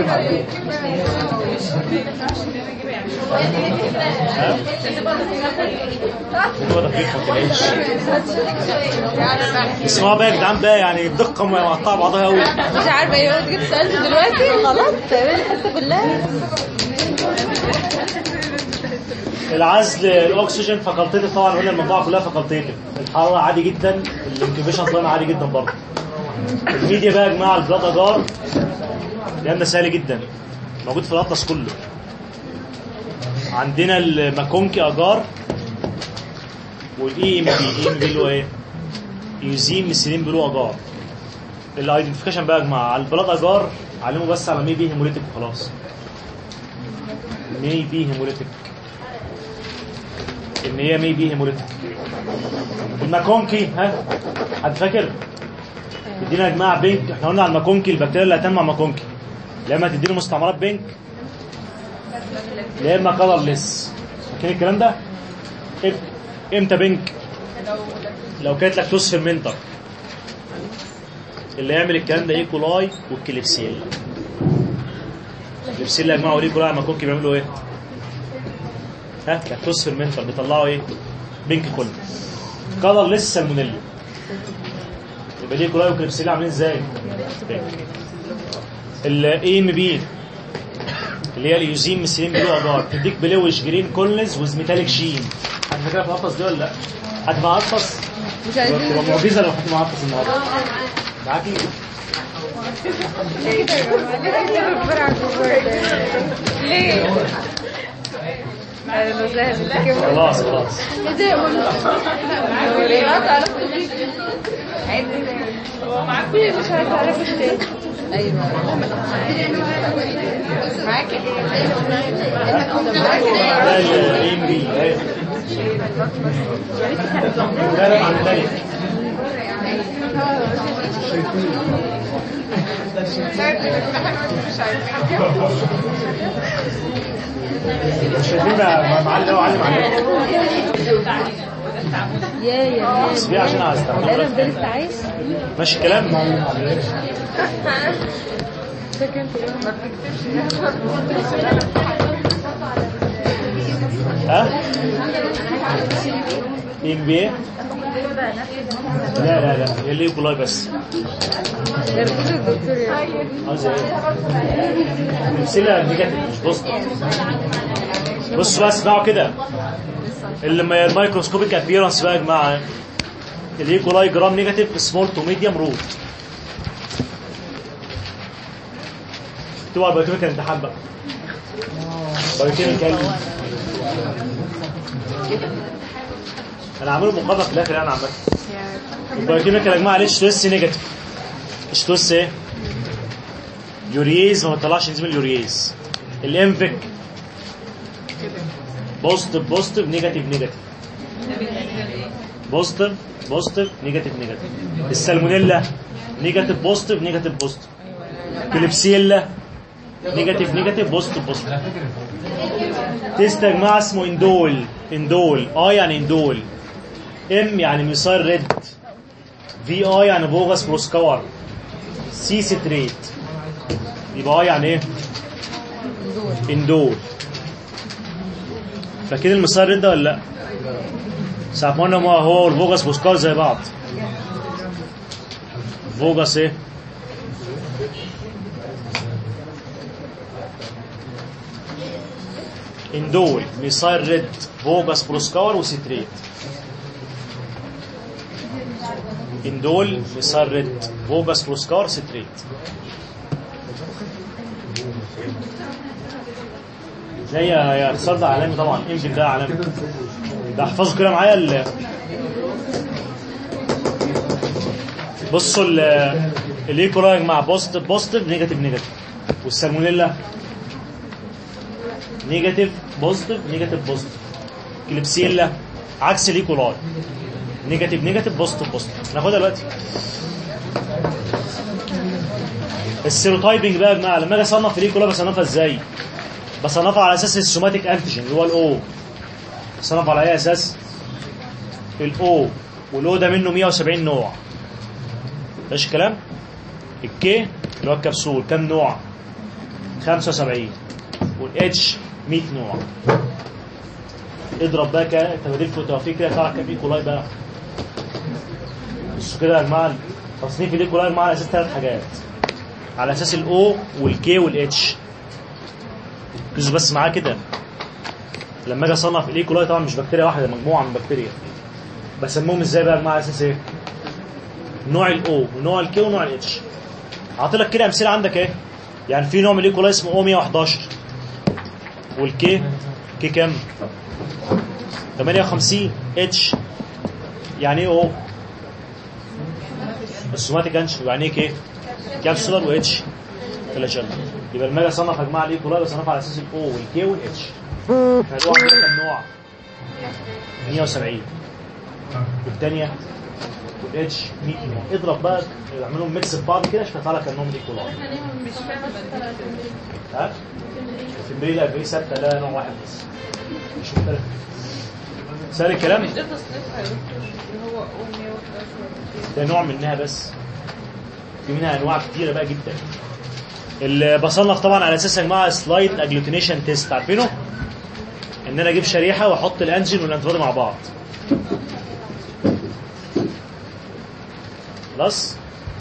ها؟ هو دقيق ما تلاقيش بس هو بقى يا جدعان بقى يعني الدقه مقطعه بعضها قوي مش عارفه ايه بس جيت سالت دلوقتي غلط تعملي حاسه بالله العزل الاكسجين فاكولتيتيف طبعا قلنا المجموعه كلها فاكولتيتيف الحراره عادي جدا الانكيوبيشن تايم عادي جدا برضه الميديا بقى يا جماعه البلاد اجار الكلام ده سهل جدا موجود في الاطلس كله عندنا الماكونكي اجار والاي ام بي اي ام بي اللي هو ايه يوزين ميثيلين بلو اجار الايدنتيفيكيشن بقى يا جماعه على البلاد اجار علموا بس على مي بي هيموليتيك وخلاص مي بي هيموليتيك ان هي مي بي هيموليتيك الماكونكي ها حد فاكر تدينا يا جماعه بينك احنا قلنا على الماكونكي البكتيريا اللي هتنمى ماكونكي يا اما تديله مستعمرات بينك يا اما كلرليس فاكرين الكلام ده إم- امتى بينك لو كانت لاكتوز فيرمنتر اللي يعمل الكلام ده ايكولاي والكليبسيلا الكليبسيلا يا جماعه والايكولاي على الماكونكي بيعملوا ايه ها لاكتوز فيرمنتر بيطلعوا ايه بينك كله كلر لسه سالمونيلا يبقى ليه كولاي وكريبسيلا عاملين ازاي الاي ام بي اللي هي اليوزين ميثيلين بلو اجار تديك بلوش جرين كولنز ويز ميتاليك شين حد فاكرها في القفص دي ولا لا حد معاه قفص مش عايزين تبقى معجزه لو حد معاه قفص النهارده معاكي ليه؟ انا سهل خلاص خلاص مش عارفه اعرف التاني ايوه معاكي ده الاي ام بي ده لا عن ذلك مش شايفين بقى معلم هو علم عليكم يا يا بس دي عشان هستعمل القلم ده لسه عايش ماشي الكلام ها ام بي لا لا لا هي اللي كولاي بس عايز ايه نفسنا نيجاتيف مش بوزيتيف بصوا بقى اسمعوا كده اللي ما الميكروسكوبيك ابييرنس بقى يا جماعه الايكولاي جرام نيجاتيف سمول تو ميديوم روت تبقى بايوكيميكال امتحان بقى بايوكيميكال انا عامله مقارنه في الاخر يعني عامه البايوكيميكال يا جماعه ليه اتش نيجاتيف اتش ايه يوريز ما بيطلعش انزيم اليوريز الانفك بوزيتيف بوزيتيف نيجاتيف نيجاتيف بوزيتيف بوزيتيف نيجاتيف نيجاتيف السالمونيلا نيجاتيف بوزيتيف نيجاتيف بوزيتيف كليبسيلا نيجاتيف نيجاتيف بوزيتيف بوزيتيف تيست يا جماعه اسمه اندول اندول اه يعني اندول ام يعني ميثايل ريد في اي يعني فوغاس بروسكور سي ستريت يبقى اه يعني ايه اندول فاكرين الميثايل ريد ده ولا لا ساعة ما قلنا ما هو والفوغاس بروسكور زي بعض فوغاس ايه اندول ميثايل ريد فوغاس بروسكور وستريت اندول ميثايل ريد فوغاس بروسكور ستريت ده يا يا اتصال ده عالمي طبعا امجن ده عالمي ده احفظوا كده معايا ال بصوا ال الايكولاي مع بوزيتيف بوزيتيف نيجاتيف نيجاتيف والسالمونيلا نيجاتيف بوزيتيف نيجاتيف بوزيتيف كليبسيلا عكس الايكولاي نيجاتيف نيجاتيف بوزيتيف بوزيتيف ناخدها دلوقتي السيروتايبنج بقى يا جماعه لما اجي اصنف الايكولاي بصنفها ازاي؟ بصنفها على اساس السوماتيك انتيجين اللي هو الاو بصنفها على اي اساس الاو والاو ده منه 170 نوع ماشي الكلام الكي اللي هو الكبسول كام نوع 75 والاتش 100 نوع اضرب بقى كده تباديل في توفيق كده يطلع كام ايكولاي بقى بصوا كده يا جماعه تصنيف الايكولاي مع على اساس ثلاث حاجات على اساس الاو والكي والاتش ركزوا بس معاه كده لما اجي اصنف الايكولاي طبعا مش بكتيريا واحده مجموعه من بكتيريا بسموهم ازاي بقى يا جماعه على اساس ايه نوع الاو ونوع الكي ونوع الاتش هعطي لك كده امثله عندك ايه يعني في نوع من الايكولاي اسمه او 111 والكي كي كام 58 اتش يعني ايه او السوماتيك انش يعني ايه كي كابسولار واتش فلاجيلا يبقى لما اجي اصنف يا جماعه الايكولاي بصنفها على اساس الاو والكي والاتش فالواحد ده كام نوع 170 والثانيه والاتش 100 نوع اضرب بقى اعملهم ميكس في بعض كده عشان يطلع لك انهم ايكولاي مش فاهمة ها في البريد البريد ثابته لا نوع واحد بس مش مختلف سهل الكلام مش ده تصنيفها يا دكتور اللي هو او 111 ده نوع منها بس في منها انواع كتيره بقى جدا اللي بصنف طبعا على اساس يا جماعه سلايد اجلوتينيشن تيست عارفينه ان انا اجيب شريحه واحط الانجين والانتيبودي مع بعض خلاص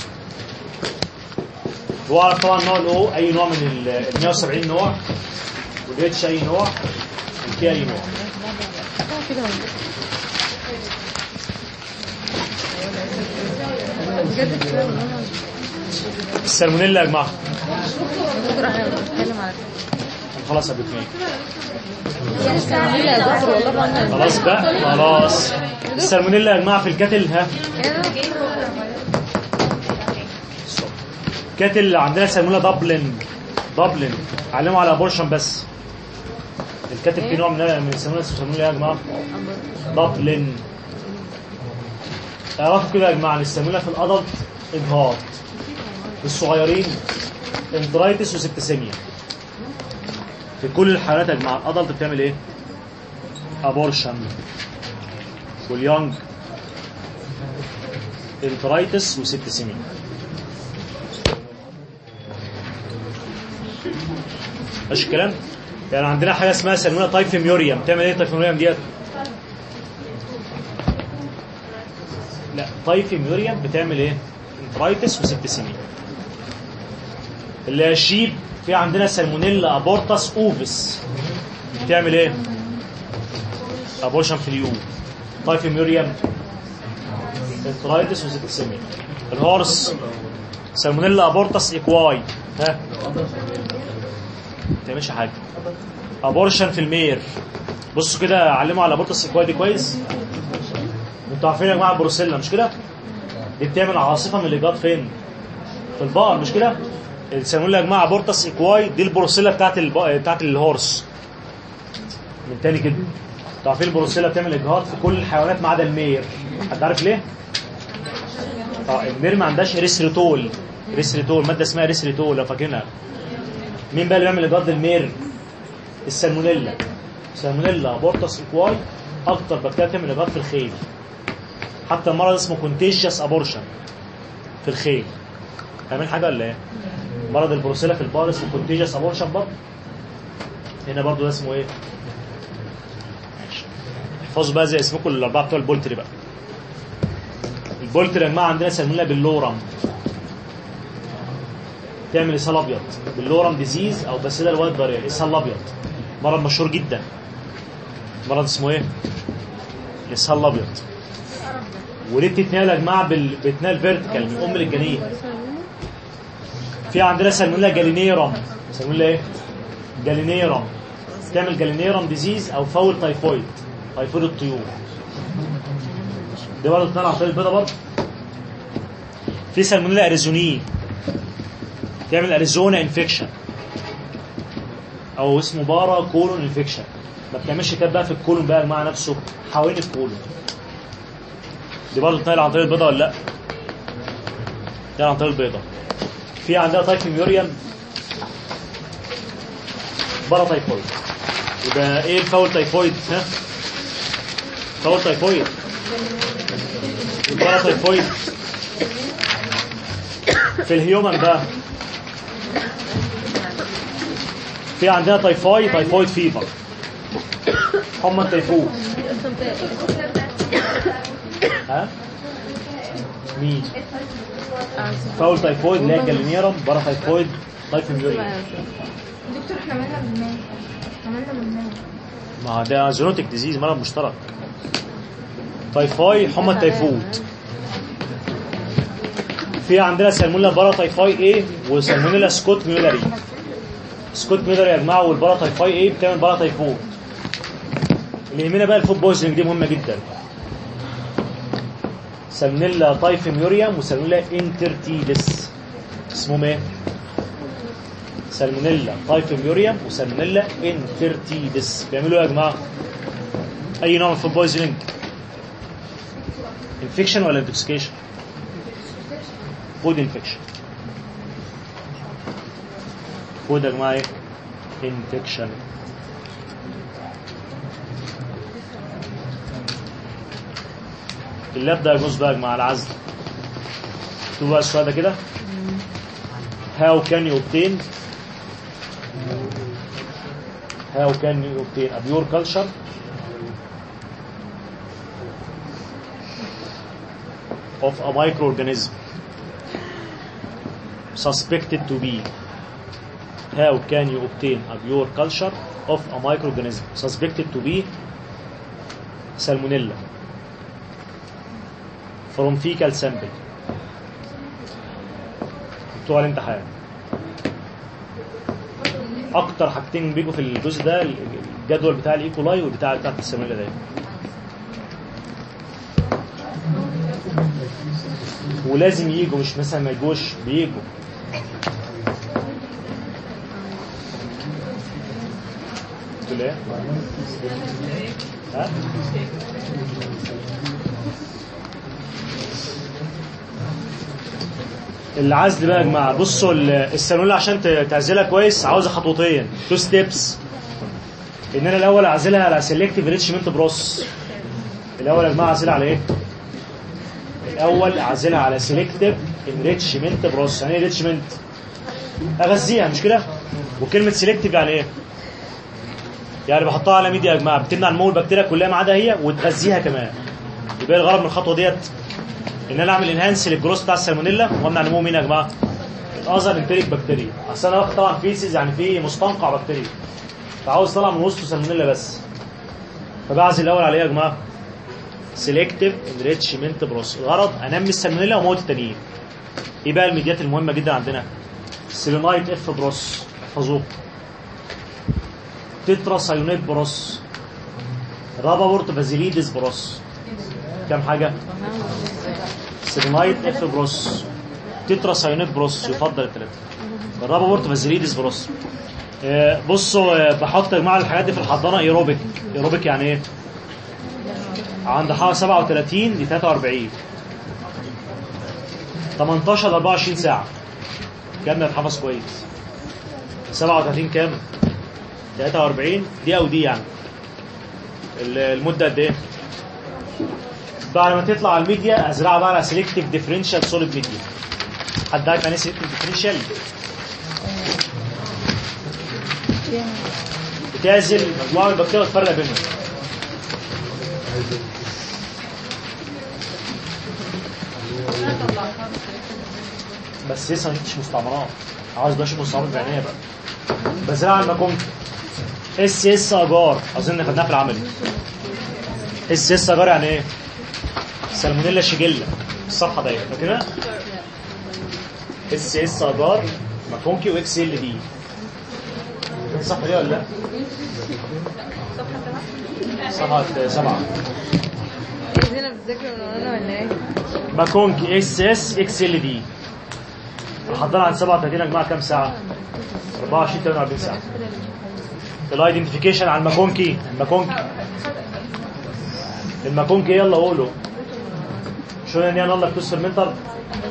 واعرف طبعا نوع الاو اي نوع من ال 170 نوع والاتش اي نوع والكي اي نوع كده بجد كده والله السالمونيلا يا جماعه بكره احنا بنتكلم على خلاص قبل اثنين السالمونيلا يا دكتور والله بقى خلاص بقى خلاص السالمونيلا يا جماعه في الكاتل ها كاتل عندنا سالمونيلا دبلن دبلن علموا على ابورشن بس الكاتل فيه نوع من من السالمونيلا اسمه سالمونيلا يا جماعه دبلن اعرفوا كده يا جماعه ان السالمونيلا في الادلت اجهاض في الصغيرين انترايتس وسبتسيميا في كل الحالات يا جماعه الادلت بتعمل ايه؟ ابورشن واليونج انترايتس وسبتسيميا ماشي الكلام؟ يعني عندنا حاجه اسمها سالمونيلا تايفيميوريوم بتعمل ايه تايفيميوريوم ديت؟ لا تايفيميوريوم بتعمل ايه؟ انترايتس وسبتسيميا اللي هي الشيب في عندنا سالمونيلا ابورتاس اوفيس بتعمل ايه؟ ابورشن في اليوم تايفيميوريوم انترايتس وسبتسيميا الهورس سالمونيلا ابورتاس ايكواي ها ما بتعملش حاجه ابورشن في المير بصوا كده علموا على ابورتاس ايكواي دي كويس انتوا عارفين يا جماعه البروسيلا مش كده دي بتعمل عاصفه من الايجاد فين في البقر مش كده السالمونيلا يا جماعه ابورتاس ايكواي دي البروسيلا بتاعت الب... بتاعت الهورس من تاني كده انتوا عارفين البروسيلا بتعمل اجهاض في كل الحيوانات ما عدا المير حد عارف ليه؟ اه المير ما عندهاش ريسريتول ريسريتول ماده اسمها ريسريتول لو فاكرينها مين بقى اللي بيعمل اجهاض المير؟ السالمونيلا سالمونيلا بورتاس ايكواي اكتر بكتيريا بتعمل اجهاض في الخيل حتى المرض اسمه كونتيجيوس ابورشن في الخيل فاهمين حاجه ولا ايه؟ مرض البروسيلا في البقر اسمه كونتيجيوس ابورشن برضه هنا برضه ده اسمه ايه؟ ماشي. احفظوا بقى زي اسمكم الاربعه بتوع البولتري بقى البولتري يا جماعه عندنا سالمونيلا باللورم تعمل اسهال ابيض باللورم ديزيز او باسيلا الوايت بارير اسهال الابيض مرض مشهور جدا مرض اسمه ايه؟ الاسهال الابيض وليه بتتنقل يا جماعه بال... بتتنقل فيرتيكال من ام للجنين في عندنا سالمونيلا جالينيرم سالمونيلا ايه؟ جالينيرم تعمل جالينيرم ديزيز او فاول تايفويد تايفويد الطيور دي برضه بتنقل عن طريق البيضه برضه في سالمونيلا اريزوني تعمل اريزونا انفكشن او اسمه بارا كولون انفكشن ما بتعملش كده بقى في الكولون بقى مع نفسه حوالين الكولون دي برضه بتنقل عن طريق البيضه ولا لا؟ بتنقل عن طريق البيضه في عندنا تايفيميوريوم بارا تايفويد يبقى ايه الفاول تايفويد ها فاول تايفويد البارا تايفويد في الهيومن بقى في عندنا تايفاي تايفويد فيفر حمى التيفود ها مين فاول تايفويد اللي هي الجالينيرم بارا تايفويد تايفويد دكتور احنا عملنا بالماء عملنا بالماء ما ده زونوتيك ديزيز مرض مشترك تايفاي حمى التيفود في عندنا سالمونيلا بارا تايفاي ايه وسالمونيلا سكوت ميولاري سكوت ميولاري يا جماعه والبارا تايفاي ايه بتعمل بارا تايفود اللي يهمنا بقى الفود بويزنج دي مهمه جدا سالمونيلا تايفيميوريوم وسالمونيلا انترتيدس اسمهم ايه سالمونيلا تايفيميوريوم وسالمونيلا انترتيدس بيعملوا ايه يا جماعه اي نوع من الفود بويزنج انفكشن ولا انتوكسيكيشن فود انفكشن فود يا جماعه ايه انفكشن اللاب ده يجوز بقى مع العزل شوفوا بقى السؤال ده كده how can you obtain how can you obtain a pure culture of a microorganism suspected to be how can you obtain a pure culture of a microorganism suspected to be salmonella from fecal sample بتوع الامتحان اكتر حاجتين بيجوا في الجزء ده الجدول بتاع الايكولاي والبتاع بتاعت الساميلا ده ولازم يجوا مش مثلا ما يجوش بيجوا قلت له ايه؟ ها؟ العزل بقى يا جماعه بصوا ال- السالونيلا عشان ت- تعزلها كويس عاوزه خطوتين تو ستيبس ان انا الاول اعزلها على سيلكتيف ريتشمنت بروس الاول يا جماعه اعزلها على ايه؟ الاول اعزلها على سيلكتيف انريتشمنت بروس يعني ايه ريتشمنت؟ اغذيها مش كده؟ وكلمه سيلكتيف يعني ايه؟ يعني بحطها على ميديا يا جماعه بتمنع نمو البكتيريا كلها ما عدا هي وتغذيها كمان يبقى الغرض من الخطوه ديت ان انا اعمل انهانس للجروس بتاع السالمونيلا وامنع نمو مين يا جماعه؟ الاذر انتريك بكتيريا اصل انا واخد طبعا فيسز يعني في مستنقع بكتيريا فعاوز طلع من وسطه سالمونيلا بس فبعزل الاول على ايه يا جماعه؟ سيلكتيف انريتشمنت بروس الغرض انمي السالمونيلا واموت التانيين ايه بقى الميديات المهمه جدا عندنا؟ سيلينايت اف بروس احفظوه تترا سايونيت بروس رابا بورت فازيليدس بروس كام حاجه؟ سيلينايت اف بروس تترا سايونيت بروس يفضل الثلاثه الرابا بورت فازيليدس بروس آه، بصوا آه، بحط يا جماعه الحاجات دي في الحضانه ايروبيك ايروبيك يعني ايه؟ عند حوالي 37 ل 43 18 ل 24 ساعه كام يتحفظ كويس 37 كام 43 دي او دي يعني ال- المده قد ايه بعد ما تطلع على الميديا ازرعها بقى على سيلكتيف ديفرنشال سوليد ميديا حد عارف يعني ايه سيلكتيف ديفرنشال بتعزل مجموعه من البكتيريا وتفرق بينهم بس لسه ما جبتش مستعمرات عاوز بقى اشوف مستعمرات بعينيا بقى بزرعها على المكون اس اس اجار اظن خدناها في العملي اس اس اجار يعني ايه سالمونيلا شيجيلا الصفحه دي فاكرها اس اس اجار ماكونكي واكس ال دي الصفحه دي ولا لا صفحه سبعه هنا بتذاكر من ورانا ولا ايه؟ ماكونكي اس اس اكس ال دي الحضانه عن 37 يا جماعه كام ساعه 24 48 ساعه الايدنتيفيكيشن على الماكونكي الماكونكي الماكونكي يلا قولوا شو يعني يلا كتوس فيرمنتر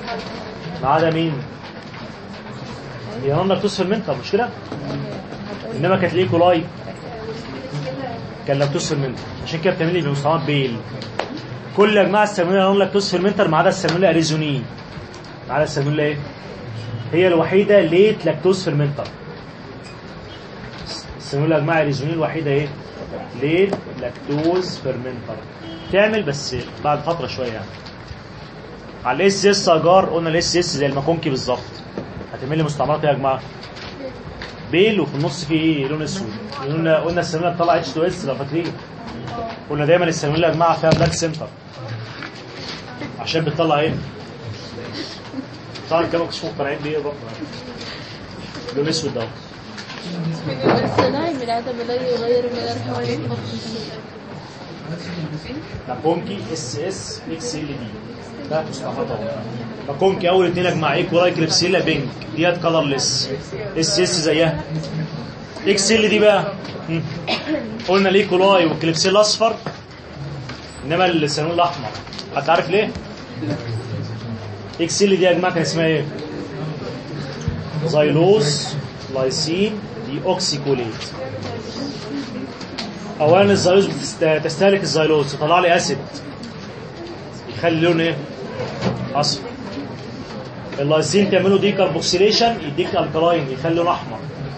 ما عدا مين هي نون لاكتوز فيرمنتر مش كده انما كانت الايكولاي كان لاكتوز فيرمنتر عشان كده بتعمل لي بمستويات بيل كل يا جماعه السالمونيلا نون لاكتوز فيرمنتر ما عدا السالمونيلا اريزونين ما عدا السالمونيلا ايه؟ هي الوحيده ليت لاكتوز فيرمنتر السالمونيلا يا جماعه اريزونين الوحيده ايه؟ ليت لاكتوز فيرمنتر تعمل بس بعد فتره شويه يعني على الاس اس اجار قلنا الاس اس زي الماكونكي بالظبط هتعمل لي مستعمرات ايه يا جماعه؟ بيل وفي النص فيه ايه لون اسود قلنا قلنا السالمونيلا بتطلع اتش 2 اس لو فاكرين قلنا دايما السالمونيلا يا جماعه فيها بلاك سنتر عشان بتطلع ايه؟ طبعا كده ما كنتش مقتنعين بيه برضه لون اسود ده الصناعي من عدم لا يغير من الحوالي ماكونكي اس اس اكس ال دي ده مصطلحات اهو ماكونكي اول اتنين يا جماعه ايكولاي كليبسيلا بينك ديت كلرلس اس اس زيها اكس ال دي بقى مم. قلنا الايكولاي والكليبسيلا اصفر انما السنون الاحمر حد عارف ليه؟ اكس ال دي يا جماعه كان اسمها ايه؟ زيلوز لايسين دي اوكسيكوليت اولا الزيلوز بتست- تستهلك الزيلوز تطلع لي اسيد يخلي لونه ايه اصفر اللايسين تعمله دي كاربوكسيليشن يديك الكلاين يخلي لونه احمر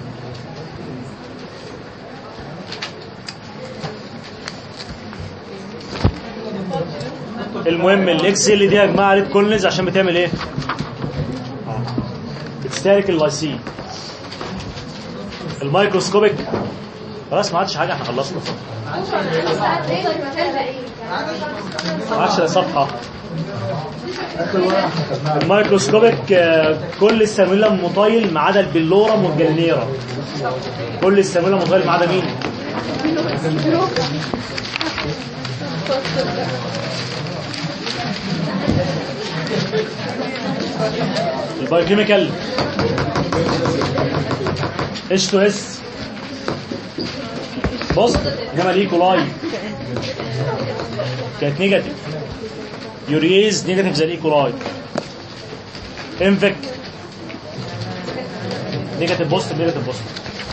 المهم الاكس ال دي يا جماعه ريد كولنز عشان بتعمل ايه آه. بتستهلك اللايسين الميكروسكوبيك خلاص ما عادش حاجه احنا خلصنا ما عادش إلا صفحه الميكروسكوبيك آه، كل الساميلا مطايل ما عدا البلورم والجلنيرا كل الساميلا مطايل ما عدا مين البايوكيميكال اتش 2 اس بص انما الايكولاي كانت نيجاتيف يوريز نيجاتيف زي الايكولاي انفك نيجاتيف بوست نيجاتيف بوست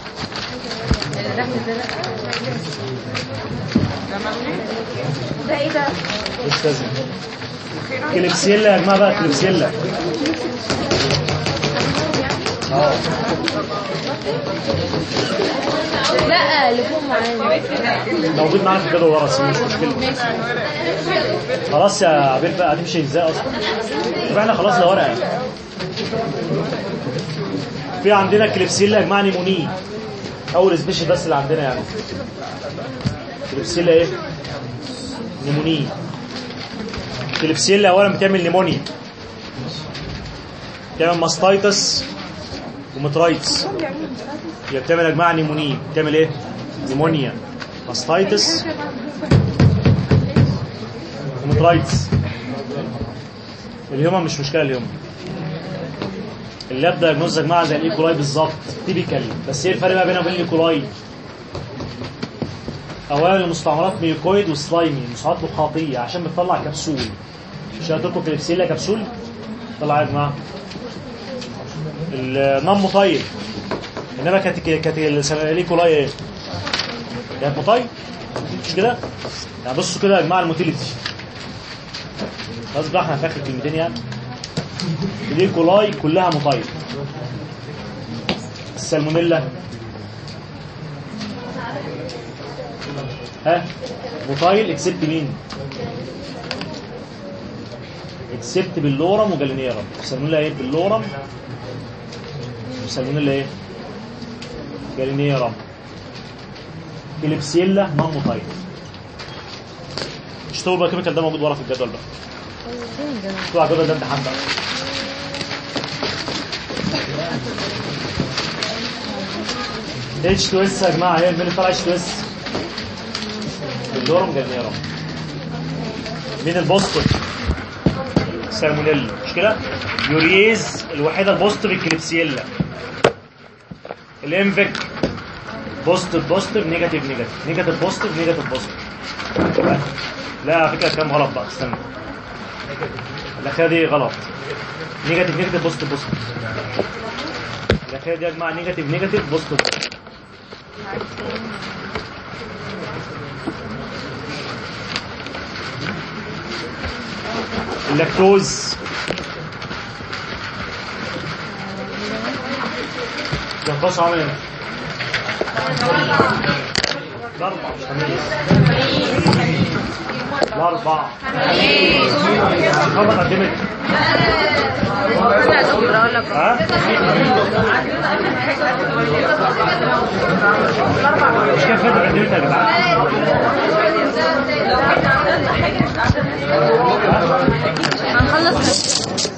ده ايه ده؟ مش لازم كليبسيلا يا جماعه بقى كليبسيلا اه لا اللي فوق معانا موجود معانا في الجدول ورا بس مش مشكله خلاص يا عبير بقى هتمشي ازاي اصلا طب احنا خلاص ده ورقه في عندنا كليبسيلا يا جماعه نيموني اول سبيشال بس اللي عندنا يعني كليبسيلا ايه نيموني كليبسيلا اولا بتعمل نيمونيا بتعمل ماستايتس ومترايتس هي بتعمل يا جماعه نيمونيا بتعمل ايه نيمونيا ماستايتس ومترايتس اليوم مش مشكله اليوم اللاب دايجنوز يا جماعه زي الايكولاي بالظبط تيبيكال بس ايه الفرق بقى بينها وبين الايكولاي اولا المستعمرات ميوكويد وسلايمي مستعمرات مخاطيه عشان بتطلع كبسول مش هتركب كليبسيلا كبسول طلع يا جماعه النم مطيب انما كانت كانت الايكولاي ايه كانت مطيب مش كده يعني بصوا كده يا جماعه الموتيليتي خلاص بقى احنا في اخر كلمتين يعني الايكولاي كلها مطيب السالمونيلا ها مطايل اكسبت مين اكسبت باللورم وجالينيرم السالمونيلا ايه باللورم والسالمونيلا ايه جالينيرم كليبسيلا نون مطايل اشتغل بقى كيميكال ده موجود ورا في الجدول بقى طلع الجدول ده امتحان بقى اتش 2 اس يا جماعه ايه مين اللي طلع اتش 2 اس اللورم جالنيرم مين البوستيف سالمونيلا مش كده يوريز الوحيده البوستيف الكليبسيلا الانفك بوستيف بوستيف نيجاتيف نيجاتيف نيجاتيف بوستيف نيجاتيف بوستيف لا على فكره الكلام غلط بقى استنى الاخيره دي غلط نيجاتيف نيجاتيف بوستيف بوستيف الاخيره دي يا جماعه نيجاتيف نيجاتيف بوستيف اللاكتوز جنباش عامل ايه؟ الأربع مش خميس الأربع خبط قدمت يا دكتور اقول لك ها؟ مش كده فاتت قدمت يا جدعان هنخلص